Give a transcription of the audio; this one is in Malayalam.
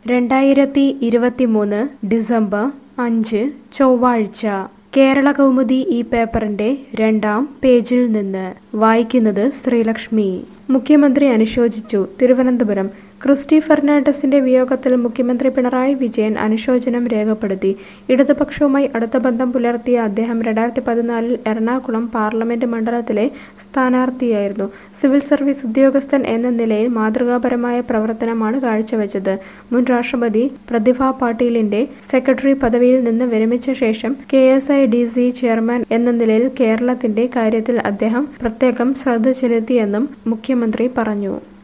രണ്ടായിരത്തി ഇരുപത്തിമൂന്ന് ഡിസംബർ അഞ്ച് ചൊവ്വാഴ്ച കേരള കൗമുദി ഈ പേപ്പറിന്റെ രണ്ടാം പേജിൽ നിന്ന് വായിക്കുന്നത് ശ്രീലക്ഷ്മി മുഖ്യമന്ത്രി അനുശോചിച്ചു തിരുവനന്തപുരം ക്രിസ്റ്റി ഫെർണാണ്ടസിന്റെ വിയോഗത്തിൽ മുഖ്യമന്ത്രി പിണറായി വിജയൻ അനുശോചനം രേഖപ്പെടുത്തി ഇടതുപക്ഷവുമായി അടുത്ത ബന്ധം പുലർത്തിയ അദ്ദേഹം രണ്ടായിരത്തി പതിനാലിൽ എറണാകുളം പാർലമെന്റ് മണ്ഡലത്തിലെ സ്ഥാനാർത്ഥിയായിരുന്നു സിവിൽ സർവീസ് ഉദ്യോഗസ്ഥൻ എന്ന നിലയിൽ മാതൃകാപരമായ പ്രവർത്തനമാണ് കാഴ്ചവെച്ചത് മുൻ രാഷ്ട്രപതി പ്രതിഭ പാട്ടീലിന്റെ സെക്രട്ടറി പദവിയിൽ നിന്ന് വിരമിച്ച ശേഷം K S I D C chairman എന്ന നിലയിൽ കേരളത്തിന്റെ കാര്യത്തിൽ അദ്ദേഹം പ്രത്യേകം ശ്രദ്ധ ചെലുത്തിയെന്നും മുഖ്യമന്ത്രി പറഞ്ഞു